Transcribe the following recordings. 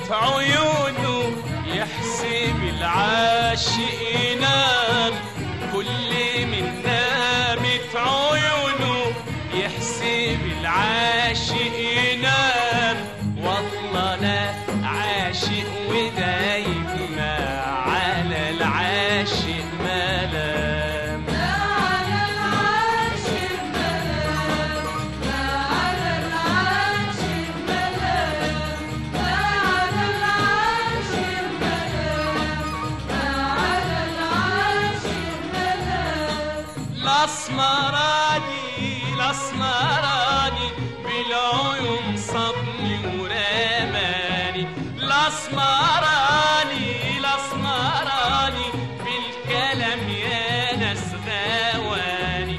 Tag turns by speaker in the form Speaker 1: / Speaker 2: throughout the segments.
Speaker 1: عيونه يحسب العاشق ينام كل من نامت عيونه يحسب العاشق ينام والله انا عاشق ودايما على العاشق ملام الاسمراني الاسمراني بالعيون صبني ورماني الاسمراني الاسمراني بالكلام يا ناس غواني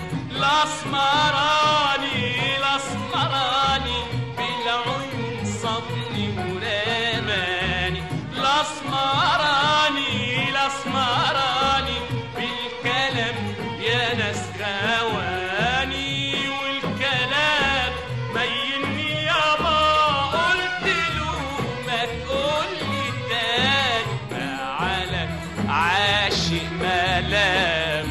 Speaker 1: الاسمراني الاسمراني بالعيون صبني ورماني الاسمراني الاسمراني بالكلام يا ناس غواني والكلام بيني يابا قلت له ما تقولي تاني ما على عاشق ملام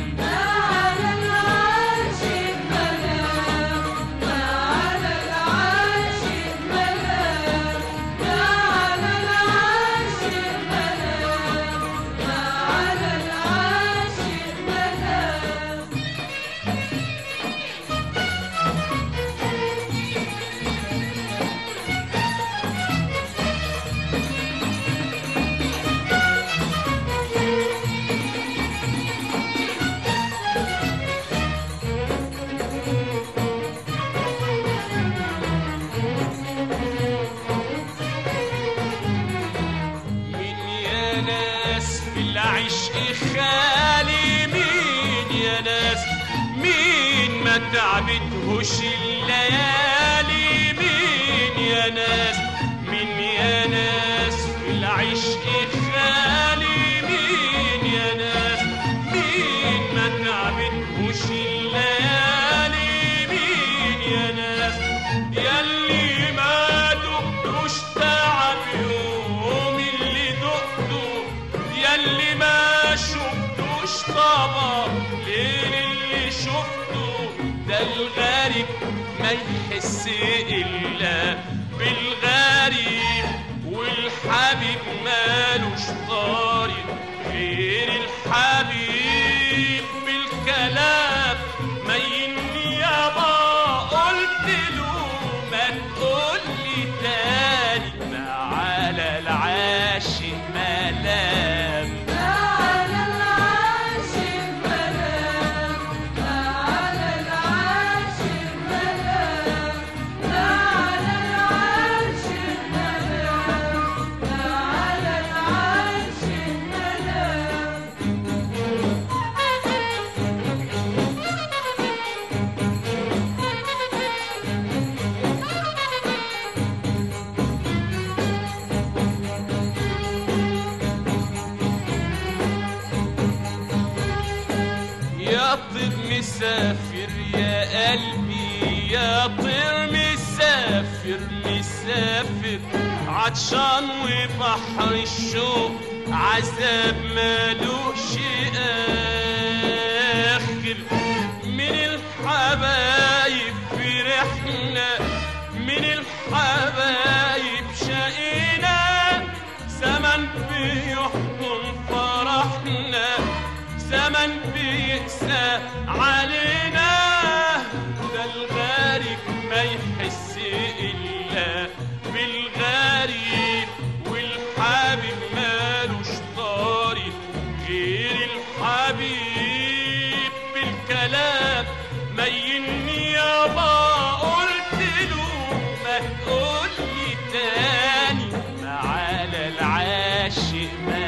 Speaker 1: مين يا ناس في العشق خالي مين يا ناس مين ما تعبتهوش الليالي مين يا ناس مين يا ناس في العشق خالي مين يا ناس مين ما تعبتهوش الليالي مين يا ناس ياللي ما دقتوش تعب يوم اللي دقته ياللي ما شفتوش طبع ليل اللي شفته ده الغريب ما يحس الا بالغريب والحبيب مالوش طارق غير الحبيب بالكلام ما يني يابا قلت له ما تقولي تاني ما على العاشق ملام يا طير مسافر يا قلبي يا طير مسافر مسافر عطشان وبحر الشوق عذاب مالوش آخر من الحبايب فرحنا من الحبايب شقينا زمن بيحكم فرحنا زمن بيقسى علينا ده الغريب ما يحس إلا بالغريب والحبيب مالوش طارق غير الحبيب بالكلام ما يني يابا قلت له ما تقولي تاني ما على العاشق ما